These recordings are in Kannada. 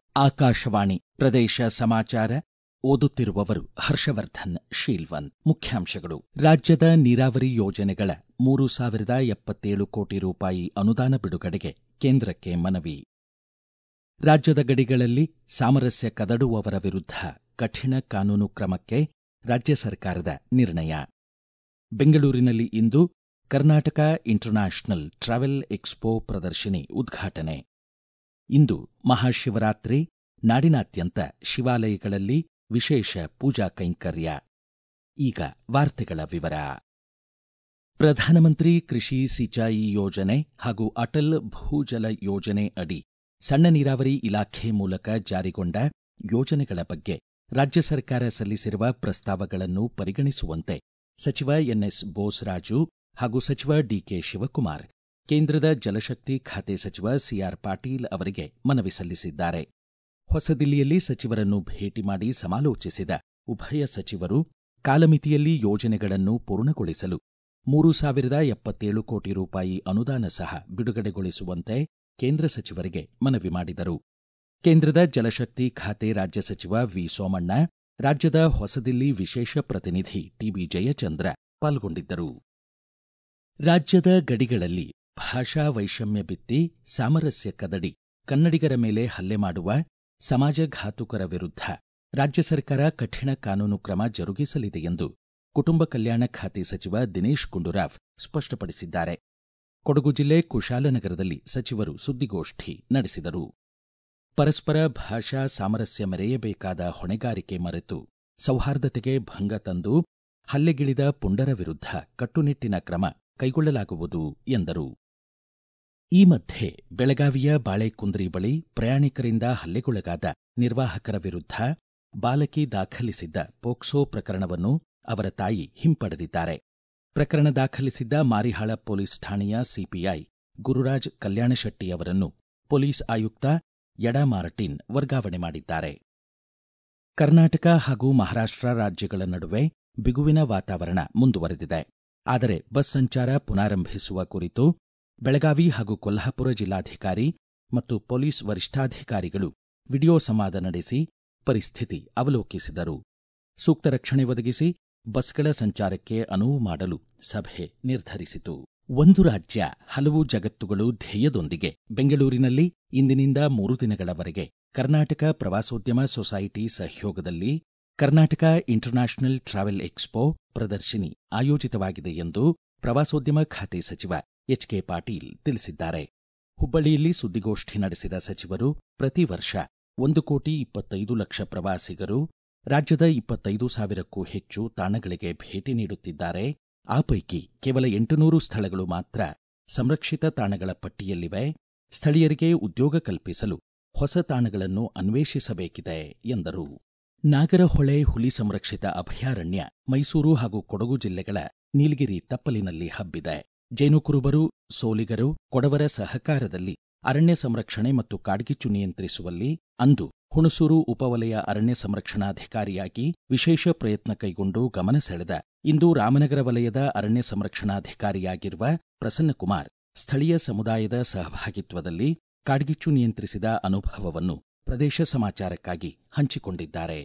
ಆಕಾಶವಾಣಿ ಪ್ರದೇಶ ಸಮಾಚಾರ ಓದುತ್ತಿರುವವರು ಹರ್ಷವರ್ಧನ್ ಶೀಲ್ವನ್ ಮುಖ್ಯಾಂಶಗಳು ರಾಜ್ಯದ ನೀರಾವರಿ ಯೋಜನೆಗಳ ಮೂರು ಸಾವಿರದ ಎಪ್ಪತ್ತೇಳು ಕೋಟಿ ರೂಪಾಯಿ ಅನುದಾನ ಬಿಡುಗಡೆಗೆ ಕೇಂದ್ರಕ್ಕೆ ಮನವಿ ರಾಜ್ಯದ ಗಡಿಗಳಲ್ಲಿ ಸಾಮರಸ್ಯ ಕದಡುವವರ ವಿರುದ್ಧ ಕಠಿಣ ಕಾನೂನು ಕ್ರಮಕ್ಕೆ ರಾಜ್ಯ ಸರ್ಕಾರದ ನಿರ್ಣಯ ಬೆಂಗಳೂರಿನಲ್ಲಿ ಇಂದು ಕರ್ನಾಟಕ ಇಂಟರ್ನ್ಯಾಷನಲ್ ಟ್ರಾವೆಲ್ ಎಕ್ಸ್ಪೋ ಪ್ರದರ್ಶಿನಿ ಉದ್ಘಾಟನೆ ಇಂದು ಮಹಾಶಿವರಾತ್ರಿ ನಾಡಿನಾದ್ಯಂತ ಶಿವಾಲಯಗಳಲ್ಲಿ ವಿಶೇಷ ಪೂಜಾ ಕೈಂಕರ್ಯ ಈಗ ವಾರ್ತೆಗಳ ವಿವರ ಪ್ರಧಾನಮಂತ್ರಿ ಕೃಷಿ ಸಿಂಚಾಯಿ ಯೋಜನೆ ಹಾಗೂ ಅಟಲ್ ಭೂಜಲ ಯೋಜನೆ ಅಡಿ ಸಣ್ಣ ನೀರಾವರಿ ಇಲಾಖೆ ಮೂಲಕ ಜಾರಿಗೊಂಡ ಯೋಜನೆಗಳ ಬಗ್ಗೆ ರಾಜ್ಯ ಸರ್ಕಾರ ಸಲ್ಲಿಸಿರುವ ಪ್ರಸ್ತಾವಗಳನ್ನು ಪರಿಗಣಿಸುವಂತೆ ಸಚಿವ ಎನ್ಎಸ್ ಬೋಸರಾಜು ಹಾಗೂ ಸಚಿವ ಡಿಕೆ ಶಿವಕುಮಾರ್ ಕೇಂದ್ರದ ಜಲಶಕ್ತಿ ಖಾತೆ ಸಚಿವ ಸಿಆರ್ ಪಾಟೀಲ್ ಅವರಿಗೆ ಮನವಿ ಸಲ್ಲಿಸಿದ್ದಾರೆ ಹೊಸದಿಲ್ಲಿಯಲ್ಲಿ ಸಚಿವರನ್ನು ಭೇಟಿ ಮಾಡಿ ಸಮಾಲೋಚಿಸಿದ ಉಭಯ ಸಚಿವರು ಕಾಲಮಿತಿಯಲ್ಲಿ ಯೋಜನೆಗಳನ್ನು ಪೂರ್ಣಗೊಳಿಸಲು ಮೂರು ಸಾವಿರದ ಎಪ್ಪತ್ತೇಳು ಕೋಟಿ ರೂಪಾಯಿ ಅನುದಾನ ಸಹ ಬಿಡುಗಡೆಗೊಳಿಸುವಂತೆ ಕೇಂದ್ರ ಸಚಿವರಿಗೆ ಮನವಿ ಮಾಡಿದರು ಕೇಂದ್ರದ ಜಲಶಕ್ತಿ ಖಾತೆ ರಾಜ್ಯ ಸಚಿವ ವಿ ಸೋಮಣ್ಣ ರಾಜ್ಯದ ಹೊಸದಿಲ್ಲಿ ವಿಶೇಷ ಪ್ರತಿನಿಧಿ ಟಿಬಿ ಜಯಚಂದ್ರ ಪಾಲ್ಗೊಂಡಿದ್ದರು ರಾಜ್ಯದ ಗಡಿಗಳಲ್ಲಿ ಭಾಷಾ ವೈಷಮ್ಯ ಬಿತ್ತಿ ಸಾಮರಸ್ಯ ಕದಡಿ ಕನ್ನಡಿಗರ ಮೇಲೆ ಹಲ್ಲೆ ಮಾಡುವ ಸಮಾಜಘಾತುಕರ ವಿರುದ್ಧ ರಾಜ್ಯ ಸರ್ಕಾರ ಕಠಿಣ ಕಾನೂನು ಕ್ರಮ ಜರುಗಿಸಲಿದೆ ಎಂದು ಕುಟುಂಬ ಕಲ್ಯಾಣ ಖಾತೆ ಸಚಿವ ದಿನೇಶ್ ಗುಂಡೂರಾವ್ ಸ್ಪಷ್ಟಪಡಿಸಿದ್ದಾರೆ ಕೊಡಗು ಜಿಲ್ಲೆ ಕುಶಾಲನಗರದಲ್ಲಿ ಸಚಿವರು ಸುದ್ದಿಗೋಷ್ಠಿ ನಡೆಸಿದರು ಪರಸ್ಪರ ಭಾಷಾ ಸಾಮರಸ್ಯ ಮೆರೆಯಬೇಕಾದ ಹೊಣೆಗಾರಿಕೆ ಮರೆತು ಸೌಹಾರ್ದತೆಗೆ ಭಂಗ ತಂದು ಹಲ್ಲೆಗಿಳಿದ ಪುಂಡರ ವಿರುದ್ಧ ಕಟ್ಟುನಿಟ್ಟಿನ ಕ್ರಮ ಕೈಗೊಳ್ಳಲಾಗುವುದು ಎಂದರು ಈ ಮಧ್ಯೆ ಬೆಳಗಾವಿಯ ಬಾಳೆಕುಂದ್ರಿ ಬಳಿ ಪ್ರಯಾಣಿಕರಿಂದ ಹಲ್ಲೆಗೊಳಗಾದ ನಿರ್ವಾಹಕರ ವಿರುದ್ಧ ಬಾಲಕಿ ದಾಖಲಿಸಿದ್ದ ಪೋಕ್ಸೋ ಪ್ರಕರಣವನ್ನು ಅವರ ತಾಯಿ ಹಿಂಪಡೆದಿದ್ದಾರೆ ಪ್ರಕರಣ ದಾಖಲಿಸಿದ್ದ ಮಾರಿಹಾಳ ಪೊಲೀಸ್ ಠಾಣೆಯ ಸಿಪಿಐ ಗುರುರಾಜ್ ಕಲ್ಯಾಣಶೆಟ್ಟಿ ಅವರನ್ನು ಪೊಲೀಸ್ ಆಯುಕ್ತ ಯಡಾ ಮಾರ್ಟಿನ್ ವರ್ಗಾವಣೆ ಮಾಡಿದ್ದಾರೆ ಕರ್ನಾಟಕ ಹಾಗೂ ಮಹಾರಾಷ್ಟ್ರ ರಾಜ್ಯಗಳ ನಡುವೆ ಬಿಗುವಿನ ವಾತಾವರಣ ಮುಂದುವರೆದಿದೆ ಆದರೆ ಬಸ್ ಸಂಚಾರ ಪುನಾರಂಭಿಸುವ ಕುರಿತು ಬೆಳಗಾವಿ ಹಾಗೂ ಕೊಲ್ಹಾಪುರ ಜಿಲ್ಲಾಧಿಕಾರಿ ಮತ್ತು ಪೊಲೀಸ್ ವರಿಷ್ಠಾಧಿಕಾರಿಗಳು ವಿಡಿಯೋ ಸಂವಾದ ನಡೆಸಿ ಪರಿಸ್ಥಿತಿ ಅವಲೋಕಿಸಿದರು ಸೂಕ್ತ ರಕ್ಷಣೆ ಒದಗಿಸಿ ಬಸ್ಗಳ ಸಂಚಾರಕ್ಕೆ ಅನುವು ಮಾಡಲು ಸಭೆ ನಿರ್ಧರಿಸಿತು ಒಂದು ರಾಜ್ಯ ಹಲವು ಜಗತ್ತುಗಳು ಧ್ಯೇಯದೊಂದಿಗೆ ಬೆಂಗಳೂರಿನಲ್ಲಿ ಇಂದಿನಿಂದ ಮೂರು ದಿನಗಳವರೆಗೆ ಕರ್ನಾಟಕ ಪ್ರವಾಸೋದ್ಯಮ ಸೊಸೈಟಿ ಸಹಯೋಗದಲ್ಲಿ ಕರ್ನಾಟಕ ಇಂಟರ್ನ್ಯಾಷನಲ್ ಟ್ರಾವೆಲ್ ಎಕ್ಸ್ಪೋ ಪ್ರದರ್ಶಿನಿ ಆಯೋಜಿತವಾಗಿದೆ ಎಂದು ಪ್ರವಾಸೋದ್ಯಮ ಖಾತೆ ಸಚಿವ ಎಚ್ಕೆ ಪಾಟೀಲ್ ತಿಳಿಸಿದ್ದಾರೆ ಹುಬ್ಬಳ್ಳಿಯಲ್ಲಿ ಸುದ್ದಿಗೋಷ್ಠಿ ನಡೆಸಿದ ಸಚಿವರು ಪ್ರತಿ ವರ್ಷ ಒಂದು ಕೋಟಿ ಇಪ್ಪತ್ತೈದು ಲಕ್ಷ ಪ್ರವಾಸಿಗರು ರಾಜ್ಯದ ಇಪ್ಪತ್ತೈದು ಸಾವಿರಕ್ಕೂ ಹೆಚ್ಚು ತಾಣಗಳಿಗೆ ಭೇಟಿ ನೀಡುತ್ತಿದ್ದಾರೆ ಆ ಪೈಕಿ ಕೇವಲ ಎಂಟುನೂರು ಸ್ಥಳಗಳು ಮಾತ್ರ ಸಂರಕ್ಷಿತ ತಾಣಗಳ ಪಟ್ಟಿಯಲ್ಲಿವೆ ಸ್ಥಳೀಯರಿಗೆ ಉದ್ಯೋಗ ಕಲ್ಪಿಸಲು ಹೊಸ ತಾಣಗಳನ್ನು ಅನ್ವೇಷಿಸಬೇಕಿದೆ ಎಂದರು ನಾಗರಹೊಳೆ ಹುಲಿ ಸಂರಕ್ಷಿತ ಅಭಯಾರಣ್ಯ ಮೈಸೂರು ಹಾಗೂ ಕೊಡಗು ಜಿಲ್ಲೆಗಳ ನೀಲಗಿರಿ ತಪ್ಪಲಿನಲ್ಲಿ ಹಬ್ಬಿದೆ ಜೇನುಕುರುಬರು ಸೋಲಿಗರು ಕೊಡವರ ಸಹಕಾರದಲ್ಲಿ ಅರಣ್ಯ ಸಂರಕ್ಷಣೆ ಮತ್ತು ಕಾಡ್ಗಿಚ್ಚು ನಿಯಂತ್ರಿಸುವಲ್ಲಿ ಅಂದು ಹುಣಸೂರು ಉಪವಲಯ ಅರಣ್ಯ ಸಂರಕ್ಷಣಾಧಿಕಾರಿಯಾಗಿ ವಿಶೇಷ ಪ್ರಯತ್ನ ಕೈಗೊಂಡು ಗಮನ ಸೆಳೆದ ಇಂದು ರಾಮನಗರ ವಲಯದ ಅರಣ್ಯ ಸಂರಕ್ಷಣಾಧಿಕಾರಿಯಾಗಿರುವ ಪ್ರಸನ್ನಕುಮಾರ್ ಸ್ಥಳೀಯ ಸಮುದಾಯದ ಸಹಭಾಗಿತ್ವದಲ್ಲಿ ಕಾಡ್ಗಿಚ್ಚು ನಿಯಂತ್ರಿಸಿದ ಅನುಭವವನ್ನು ಪ್ರದೇಶ ಸಮಾಚಾರಕ್ಕಾಗಿ ಹಂಚಿಕೊಂಡಿದ್ದಾರೆ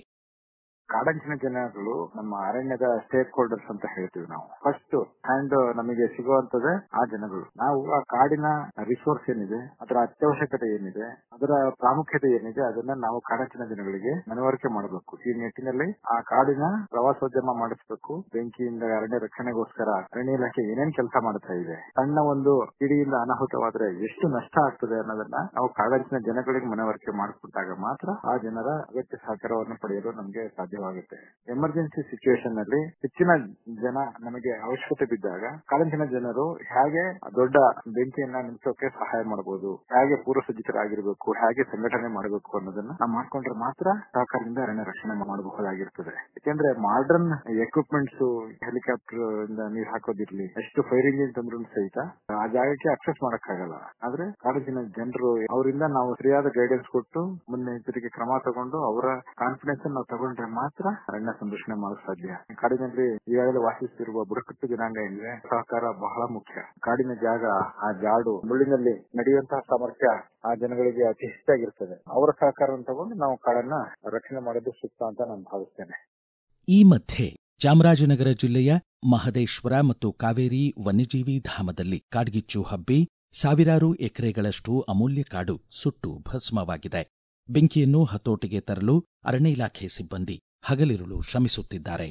ಕಾಡಂಚಿನ ಜನಗಳು ನಮ್ಮ ಅರಣ್ಯದ ಸ್ಟೇಕ್ ಹೋಲ್ಡರ್ಸ್ ಅಂತ ಹೇಳ್ತೀವಿ ನಾವು ಫಸ್ಟ್ ಹ್ಯಾಂಡ್ ನಮಗೆ ಸಿಗುವಂತದೇ ಆ ಜನಗಳು ನಾವು ಆ ಕಾಡಿನ ರಿಸೋರ್ಸ್ ಏನಿದೆ ಅದರ ಅತ್ಯವಶ್ಯಕತೆ ಏನಿದೆ ಅದರ ಪ್ರಾಮುಖ್ಯತೆ ಏನಿದೆ ಅದನ್ನ ನಾವು ಕಾಡಂಚಿನ ಜನಗಳಿಗೆ ಮನವರಿಕೆ ಮಾಡಬೇಕು ಈ ನಿಟ್ಟಿನಲ್ಲಿ ಆ ಕಾಡಿನ ಪ್ರವಾಸೋದ್ಯಮ ಮಾಡಿಸಬೇಕು ಬೆಂಕಿಯಿಂದ ಅರಣ್ಯ ರಕ್ಷಣೆಗೋಸ್ಕರ ಅರಣ್ಯ ಇಲಾಖೆ ಏನೇನ್ ಕೆಲಸ ಮಾಡ್ತಾ ಇದೆ ಸಣ್ಣ ಒಂದು ಕಿಡಿಯಿಂದ ಅನಾಹುತವಾದ್ರೆ ಎಷ್ಟು ನಷ್ಟ ಆಗ್ತದೆ ಅನ್ನೋದನ್ನ ನಾವು ಕಾಡಂಚಿನ ಜನಗಳಿಗೆ ಮನವರಿಕೆ ಮಾಡಿಕೊಟ್ಟಾಗ ಮಾತ್ರ ಆ ಜನರ ಅಗತ್ಯ ಸಹಕಾರವನ್ನು ಪಡೆಯಲು ನಮಗೆ ಸಾಧ್ಯವಾಗುತ್ತೆ ಎಮರ್ಜೆನ್ಸಿ ಸಿಚುವೇಶನ್ ನಲ್ಲಿ ಹೆಚ್ಚಿನ ಜನ ನಮಗೆ ಅವಶ್ಯಕತೆ ಬಿದ್ದಾಗ ಕಾಡಂಚಿನ ಜನರು ಹೇಗೆ ದೊಡ್ಡ ಬೆಂಕಿಯನ್ನ ನಿಲ್ಲಿಸೋಕೆ ಸಹಾಯ ಮಾಡಬಹುದು ಹೇಗೆ ಪೂರ್ವ ಸಜ್ಜಿತರಾಗಿರ್ಬೇಕು ಹೇಗೆ ಸಂಘಟನೆ ಮಾಡಬೇಕು ಅನ್ನೋದನ್ನ ನಾವು ಮಾಡ್ಕೊಂಡ್ರೆ ಮಾತ್ರ ಸಹಕಾರದಿಂದ ಅರಣ್ಯ ರಕ್ಷಣೆ ಮಾಡಬಹುದಾಗಿರ್ತದೆ ಯಾಕೆಂದ್ರೆ ಮಾಡರ್ನ್ ಎಕ್ವಿಪ್ಮೆಂಟ್ಸ್ ಹೆಲಿಕಾಪ್ಟರ್ ಇಂದ ನೀರು ಹಾಕೋದಿರ್ಲಿ ಎಷ್ಟು ಫೈರ್ ಇಂಜಿನ್ ತಂದ್ರು ಸಹಿತ ಆ ಜಾಗಕ್ಕೆ ಅಕ್ಸೆಸ್ ಮಾಡಕ್ಕಾಗಲ್ಲ ಆದ್ರೆ ಕಾಲೇಜಿನ ಜನರು ಅವರಿಂದ ನಾವು ಸರಿಯಾದ ಗೈಡೆನ್ಸ್ ಕೊಟ್ಟು ಮುನ್ನೆಚ್ಚರಿಕೆ ಕ್ರಮ ತಗೊಂಡು ಅವರ ಕಾನ್ಫಿಡೆನ್ಸ್ ನಾವು ತಗೊಂಡ್ರೆ ಮಾತ್ರ ಮಾತ್ರ ಅರಣ್ಯ ಸಂರಕ್ಷಣೆ ಮಾಡಲು ಸಾಧ್ಯ ಕಾಡಿನಲ್ಲಿ ಈಗಾಗಲೇ ವಾಸಿಸುತ್ತಿರುವ ಬುಡಕಟ್ಟು ಜನಾಂಗ ಏನಿದೆ ಸಹಕಾರ ಬಹಳ ಮುಖ್ಯ ಕಾಡಿನ ಜಾಗ ಆ ಜಾಡು ಮುಳ್ಳಿನಲ್ಲಿ ನಡೆಯುವಂತಹ ಸಾಮರ್ಥ್ಯ ಆ ಜನಗಳಿಗೆ ಅತಿ ಹೆಚ್ಚಾಗಿರ್ತದೆ ಅವರ ಸಹಕಾರವನ್ನು ತಗೊಂಡು ನಾವು ಕಾಡನ್ನ ರಕ್ಷಣೆ ಮಾಡೋದು ಸೂಕ್ತ ಅಂತ ನಾನು ಭಾವಿಸ್ತೇನೆ ಈ ಮಧ್ಯೆ ಚಾಮರಾಜನಗರ ಜಿಲ್ಲೆಯ ಮಹದೇಶ್ವರ ಮತ್ತು ಕಾವೇರಿ ವನ್ಯಜೀವಿ ಧಾಮದಲ್ಲಿ ಕಾಡ್ಗಿಚ್ಚು ಹಬ್ಬಿ ಸಾವಿರಾರು ಎಕರೆಗಳಷ್ಟು ಅಮೂಲ್ಯ ಕಾಡು ಸುಟ್ಟು ಭಸ್ಮವಾಗಿದೆ ಬೆಂಕಿಯನ್ನು ಹತೋಟಿಗೆ ತರಲು ಅರಣ್ಯ ಇಲಾಖೆ ಸಿಬ್ಬಂದಿ ಹಗಲಿರುಳು ಶ್ರಮಿಸುತ್ತಿದ್ದಾರೆ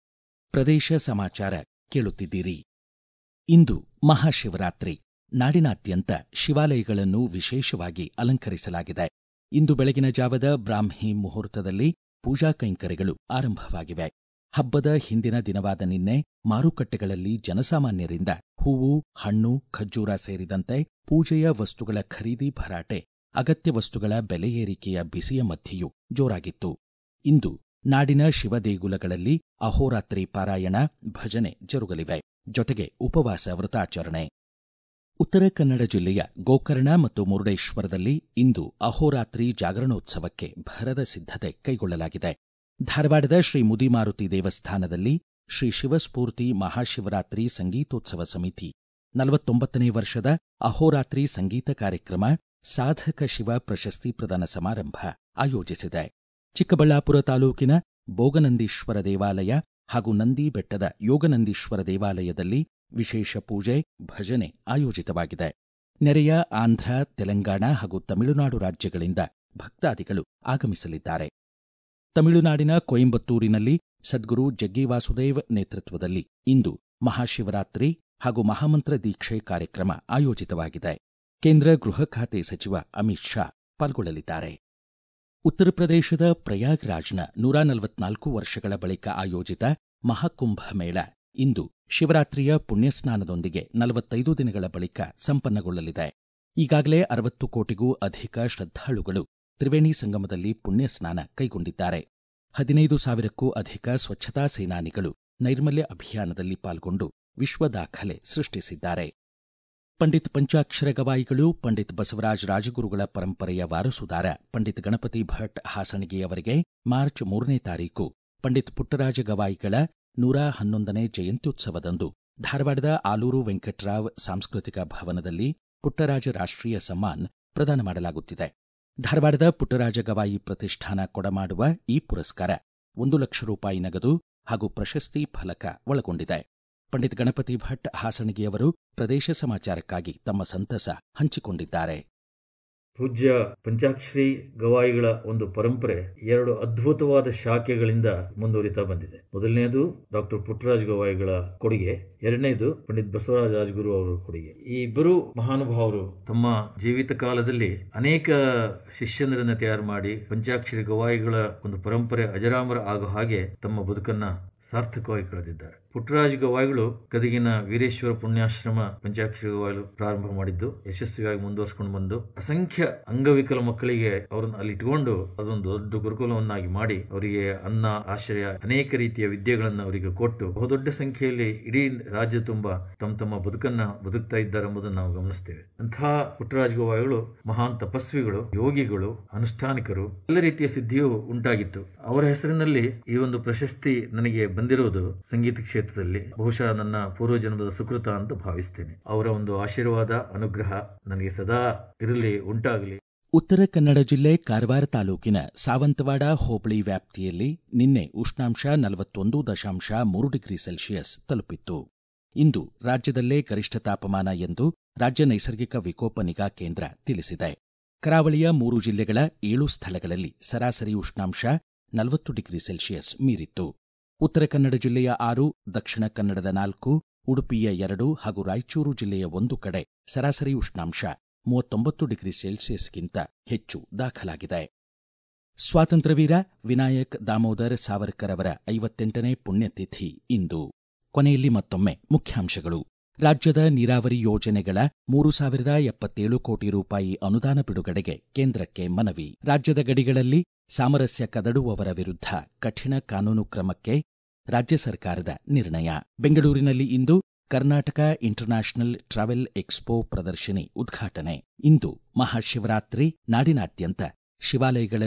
ಪ್ರದೇಶ ಸಮಾಚಾರ ಕೇಳುತ್ತಿದ್ದೀರಿ ಇಂದು ಮಹಾಶಿವರಾತ್ರಿ ನಾಡಿನಾದ್ಯಂತ ಶಿವಾಲಯಗಳನ್ನು ವಿಶೇಷವಾಗಿ ಅಲಂಕರಿಸಲಾಗಿದೆ ಇಂದು ಬೆಳಗಿನ ಜಾವದ ಬ್ರಾಹ್ಮಿ ಮುಹೂರ್ತದಲ್ಲಿ ಪೂಜಾ ಕೈಂಕರ್ಯಗಳು ಆರಂಭವಾಗಿವೆ ಹಬ್ಬದ ಹಿಂದಿನ ದಿನವಾದ ನಿನ್ನೆ ಮಾರುಕಟ್ಟೆಗಳಲ್ಲಿ ಜನಸಾಮಾನ್ಯರಿಂದ ಹೂವು ಹಣ್ಣು ಖಜ್ಜೂರ ಸೇರಿದಂತೆ ಪೂಜೆಯ ವಸ್ತುಗಳ ಖರೀದಿ ಭರಾಟೆ ಅಗತ್ಯ ವಸ್ತುಗಳ ಬೆಲೆ ಏರಿಕೆಯ ಬಿಸಿಯ ಮಧ್ಯೆಯೂ ಜೋರಾಗಿತ್ತು ಇಂದು ನಾಡಿನ ಶಿವದೇಗುಲಗಳಲ್ಲಿ ಅಹೋರಾತ್ರಿ ಪಾರಾಯಣ ಭಜನೆ ಜರುಗಲಿವೆ ಜೊತೆಗೆ ಉಪವಾಸ ವ್ರತಾಚರಣೆ ಉತ್ತರ ಕನ್ನಡ ಜಿಲ್ಲೆಯ ಗೋಕರ್ಣ ಮತ್ತು ಮುರುಡೇಶ್ವರದಲ್ಲಿ ಇಂದು ಅಹೋರಾತ್ರಿ ಜಾಗರಣೋತ್ಸವಕ್ಕೆ ಭರದ ಸಿದ್ಧತೆ ಕೈಗೊಳ್ಳಲಾಗಿದೆ ಧಾರವಾಡದ ಶ್ರೀ ಮುದಿಮಾರುತಿ ದೇವಸ್ಥಾನದಲ್ಲಿ ಶ್ರೀ ಶಿವಸ್ಫೂರ್ತಿ ಮಹಾಶಿವರಾತ್ರಿ ಸಂಗೀತೋತ್ಸವ ಸಮಿತಿ ನಲವತ್ತೊಂಬತ್ತನೇ ವರ್ಷದ ಅಹೋರಾತ್ರಿ ಸಂಗೀತ ಕಾರ್ಯಕ್ರಮ ಸಾಧಕ ಶಿವ ಪ್ರಶಸ್ತಿ ಪ್ರದಾನ ಸಮಾರಂಭ ಆಯೋಜಿಸಿದೆ ಚಿಕ್ಕಬಳ್ಳಾಪುರ ತಾಲೂಕಿನ ಬೋಗನಂದೀಶ್ವರ ದೇವಾಲಯ ಹಾಗೂ ನಂದಿ ಬೆಟ್ಟದ ಯೋಗನಂದೀಶ್ವರ ದೇವಾಲಯದಲ್ಲಿ ವಿಶೇಷ ಪೂಜೆ ಭಜನೆ ಆಯೋಜಿತವಾಗಿದೆ ನೆರೆಯ ಆಂಧ್ರ ತೆಲಂಗಾಣ ಹಾಗೂ ತಮಿಳುನಾಡು ರಾಜ್ಯಗಳಿಂದ ಭಕ್ತಾದಿಗಳು ಆಗಮಿಸಲಿದ್ದಾರೆ ತಮಿಳುನಾಡಿನ ಕೊಯಂಬತ್ತೂರಿನಲ್ಲಿ ಸದ್ಗುರು ಜಗ್ಗಿ ವಾಸುದೇವ್ ನೇತೃತ್ವದಲ್ಲಿ ಇಂದು ಮಹಾಶಿವರಾತ್ರಿ ಹಾಗೂ ಮಹಾಮಂತ್ರ ದೀಕ್ಷೆ ಕಾರ್ಯಕ್ರಮ ಆಯೋಜಿತವಾಗಿದೆ ಕೇಂದ್ರ ಗೃಹ ಖಾತೆ ಸಚಿವ ಅಮಿತ್ ಶಾ ಪಾಲ್ಗೊಳ್ಳಲಿದ್ದಾರೆ ಉತ್ತರ ಪ್ರದೇಶದ ಪ್ರಯಾಗ್ರಾಜ್ನ ನೂರ ನಲವತ್ನಾಲ್ಕು ವರ್ಷಗಳ ಬಳಿಕ ಆಯೋಜಿತ ಮಹಾಕುಂಭ ಮೇಳ ಇಂದು ಶಿವರಾತ್ರಿಯ ಪುಣ್ಯಸ್ನಾನದೊಂದಿಗೆ ನಲವತ್ತೈದು ದಿನಗಳ ಬಳಿಕ ಸಂಪನ್ನಗೊಳ್ಳಲಿದೆ ಈಗಾಗಲೇ ಅರವತ್ತು ಕೋಟಿಗೂ ಅಧಿಕ ಶ್ರದ್ಧಾಳುಗಳು ತ್ರಿವೇಣಿ ಸಂಗಮದಲ್ಲಿ ಪುಣ್ಯಸ್ನಾನ ಕೈಗೊಂಡಿದ್ದಾರೆ ಹದಿನೈದು ಸಾವಿರಕ್ಕೂ ಅಧಿಕ ಸ್ವಚ್ಛತಾ ಸೇನಾನಿಗಳು ನೈರ್ಮಲ್ಯ ಅಭಿಯಾನದಲ್ಲಿ ಪಾಲ್ಗೊಂಡು ವಿಶ್ವ ದಾಖಲೆ ಸೃಷ್ಟಿಸಿದ್ದಾರೆ ಪಂಡಿತ್ ಪಂಚಾಕ್ಷರ ಗವಾಯಿಗಳು ಪಂಡಿತ್ ಬಸವರಾಜ ರಾಜಗುರುಗಳ ಪರಂಪರೆಯ ವಾರಸುದಾರ ಪಂಡಿತ್ ಗಣಪತಿ ಭಟ್ ಹಾಸಣಿಗೆಯವರಿಗೆ ಮಾರ್ಚ್ ಮೂರನೇ ತಾರೀಕು ಪಂಡಿತ್ ಪುಟ್ಟರಾಜ ಗವಾಯಿಗಳ ನೂರ ಹನ್ನೊಂದನೇ ಜಯಂತ್ಯುತ್ಸವದಂದು ಧಾರವಾಡದ ಆಲೂರು ವೆಂಕಟರಾವ್ ಸಾಂಸ್ಕೃತಿಕ ಭವನದಲ್ಲಿ ಪುಟ್ಟರಾಜ ರಾಷ್ಟ್ರೀಯ ಸಮ್ಮಾನ್ ಪ್ರದಾನ ಮಾಡಲಾಗುತ್ತಿದೆ ಧಾರವಾಡದ ಪುಟ್ಟರಾಜ ಗವಾಯಿ ಪ್ರತಿಷ್ಠಾನ ಕೊಡಮಾಡುವ ಈ ಪುರಸ್ಕಾರ ಒಂದು ಲಕ್ಷ ರೂಪಾಯಿ ನಗದು ಹಾಗೂ ಪ್ರಶಸ್ತಿ ಫಲಕ ಒಳಗೊಂಡಿದೆ ಪಂಡಿತ್ ಗಣಪತಿ ಭಟ್ ಹಾಸಣಿಗೆಯವರು ಪ್ರದೇಶ ಸಮಾಚಾರಕ್ಕಾಗಿ ತಮ್ಮ ಸಂತಸ ಹಂಚಿಕೊಂಡಿದ್ದಾರೆ ಪೂಜ್ಯ ಪಂಚಾಕ್ಷರಿ ಗವಾಯಿಗಳ ಒಂದು ಪರಂಪರೆ ಎರಡು ಅದ್ಭುತವಾದ ಶಾಖೆಗಳಿಂದ ಮುಂದುವರಿತಾ ಬಂದಿದೆ ಮೊದಲನೆಯದು ಡಾಕ್ಟರ್ ಪುಟ್ಟರಾಜ್ ಗವಾಯಿಗಳ ಕೊಡುಗೆ ಎರಡನೇದು ಪಂಡಿತ್ ಬಸವರಾಜ ರಾಜಗುರು ಅವರ ಕೊಡುಗೆ ಈ ಇಬ್ಬರು ಮಹಾನುಭಾವರು ತಮ್ಮ ಜೀವಿತ ಕಾಲದಲ್ಲಿ ಅನೇಕ ಶಿಷ್ಯಂದ್ರನ್ನ ತಯಾರು ಮಾಡಿ ಪಂಚಾಕ್ಷರಿ ಗವಾಯಿಗಳ ಒಂದು ಪರಂಪರೆ ಅಜರಾಮರ ಆಗೋ ಹಾಗೆ ತಮ್ಮ ಬದುಕನ್ನ ಸಾರ್ಥಕವಾಗಿ ಕಳೆದಿದ್ದಾರೆ ಪುಟ್ಟರಾಜ ಗವಾಯಿಗಳು ಗದಗಿನ ವೀರೇಶ್ವರ ಪುಣ್ಯಾಶ್ರಮ ಪಂಚಾಕ್ಷರಿ ಗವಾಯಿಗಳು ಪ್ರಾರಂಭ ಮಾಡಿದ್ದು ಯಶಸ್ವಿಯಾಗಿ ಮುಂದುವರ್ಸ್ಕೊಂಡು ಬಂದು ಅಸಂಖ್ಯ ಅಂಗವಿಕಲ ಮಕ್ಕಳಿಗೆ ಅವರನ್ನು ಅಲ್ಲಿ ಇಟ್ಕೊಂಡು ಅದೊಂದು ದೊಡ್ಡ ಗುರುಕುಲವನ್ನಾಗಿ ಮಾಡಿ ಅವರಿಗೆ ಅನ್ನ ಆಶ್ರಯ ಅನೇಕ ರೀತಿಯ ವಿದ್ಯೆಗಳನ್ನು ಅವರಿಗೆ ಕೊಟ್ಟು ಬಹುದೊಡ್ಡ ಸಂಖ್ಯೆಯಲ್ಲಿ ಇಡೀ ರಾಜ್ಯ ತುಂಬ ತಮ್ಮ ತಮ್ಮ ಬದುಕನ್ನ ಬದುಕ್ತಾ ಇದ್ದಾರೆ ಎಂಬುದನ್ನು ನಾವು ಗಮನಿಸ್ತೇವೆ ಅಂತಹ ಪುಟ್ಟರಾಜ ಗವಾಯಿಗಳು ಮಹಾನ್ ತಪಸ್ವಿಗಳು ಯೋಗಿಗಳು ಅನುಷ್ಠಾನಿಕರು ಎಲ್ಲ ರೀತಿಯ ಸಿದ್ಧಿಯೂ ಉಂಟಾಗಿತ್ತು ಅವರ ಹೆಸರಿನಲ್ಲಿ ಈ ಒಂದು ಪ್ರಶಸ್ತಿ ನನಗೆ ಬಂದಿರುವುದು ಸಂಗೀತ ಕ್ಷೇತ್ರದಲ್ಲಿ ಬಹುಶಃ ನನ್ನ ಪೂರ್ವಜನ್ಮದ ಸುಕೃತ ಅಂತ ಭಾವಿಸ್ತೇನೆ ಅವರ ಒಂದು ಆಶೀರ್ವಾದ ಅನುಗ್ರಹ ನನಗೆ ಸದಾ ಇರಲಿ ಉಂಟಾಗಲಿ ಉತ್ತರ ಕನ್ನಡ ಜಿಲ್ಲೆ ಕಾರವಾರ ತಾಲೂಕಿನ ಸಾವಂತವಾಡ ಹೋಬಳಿ ವ್ಯಾಪ್ತಿಯಲ್ಲಿ ನಿನ್ನೆ ಉಷ್ಣಾಂಶ ನಲವತ್ತೊಂದು ದಶಾಂಶ ಮೂರು ಡಿಗ್ರಿ ಸೆಲ್ಸಿಯಸ್ ತಲುಪಿತ್ತು ಇಂದು ರಾಜ್ಯದಲ್ಲೇ ಗರಿಷ್ಠ ತಾಪಮಾನ ಎಂದು ರಾಜ್ಯ ನೈಸರ್ಗಿಕ ವಿಕೋಪ ನಿಗಾ ಕೇಂದ್ರ ತಿಳಿಸಿದೆ ಕರಾವಳಿಯ ಮೂರು ಜಿಲ್ಲೆಗಳ ಏಳು ಸ್ಥಳಗಳಲ್ಲಿ ಸರಾಸರಿ ಉಷ್ಣಾಂಶ ನಲವತ್ತು ಡಿಗ್ರಿ ಸೆಲ್ಸಿಯಸ್ ಮೀರಿತ್ತು ಉತ್ತರ ಕನ್ನಡ ಜಿಲ್ಲೆಯ ಆರು ದಕ್ಷಿಣ ಕನ್ನಡದ ನಾಲ್ಕು ಉಡುಪಿಯ ಎರಡು ಹಾಗೂ ರಾಯಚೂರು ಜಿಲ್ಲೆಯ ಒಂದು ಕಡೆ ಸರಾಸರಿ ಉಷ್ಣಾಂಶ ಮೂವತ್ತೊಂಬತ್ತು ಡಿಗ್ರಿ ಸೆಲ್ಸಿಯಸ್ಗಿಂತ ಹೆಚ್ಚು ದಾಖಲಾಗಿದೆ ಸ್ವಾತಂತ್ರ್ಯವೀರ ವಿನಾಯಕ್ ದಾಮೋದರ್ ಸಾವರ್ಕರ್ ಅವರ ಐವತ್ತೆಂಟನೇ ಪುಣ್ಯತಿಥಿ ಇಂದು ಕೊನೆಯಲ್ಲಿ ಮತ್ತೊಮ್ಮೆ ಮುಖ್ಯಾಂಶಗಳು ರಾಜ್ಯದ ನೀರಾವರಿ ಯೋಜನೆಗಳ ಮೂರು ಸಾವಿರದ ಎಪ್ಪತ್ತೇಳು ಕೋಟಿ ರೂಪಾಯಿ ಅನುದಾನ ಬಿಡುಗಡೆಗೆ ಕೇಂದ್ರಕ್ಕೆ ಮನವಿ ರಾಜ್ಯದ ಗಡಿಗಳಲ್ಲಿ ಸಾಮರಸ್ಯ ಕದಡುವವರ ವಿರುದ್ಧ ಕಠಿಣ ಕಾನೂನು ಕ್ರಮಕ್ಕೆ ರಾಜ್ಯ ಸರ್ಕಾರದ ನಿರ್ಣಯ ಬೆಂಗಳೂರಿನಲ್ಲಿ ಇಂದು ಕರ್ನಾಟಕ ಇಂಟರ್ನ್ಯಾಷನಲ್ ಟ್ರಾವೆಲ್ ಎಕ್ಸ್ಪೋ ಪ್ರದರ್ಶನಿ ಉದ್ಘಾಟನೆ ಇಂದು ಮಹಾಶಿವರಾತ್ರಿ ನಾಡಿನಾದ್ಯಂತ ಶಿವಾಲಯಗಳಲ್ಲಿ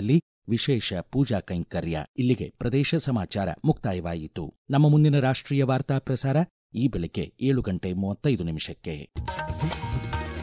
ವಿಶೇಷ ಪೂಜಾ ಕೈಂಕರ್ಯ ಇಲ್ಲಿಗೆ ಪ್ರದೇಶ ಸಮಾಚಾರ ಮುಕ್ತಾಯವಾಯಿತು ನಮ್ಮ ಮುಂದಿನ ರಾಷ್ಟ್ರೀಯ ವಾರ್ತಾ ಪ್ರಸಾರ ಈ ಬೆಳಿಗ್ಗೆ ಏಳು ಗಂಟೆ ಮೂವತ್ತೈದು ನಿಮಿಷಕ್ಕೆ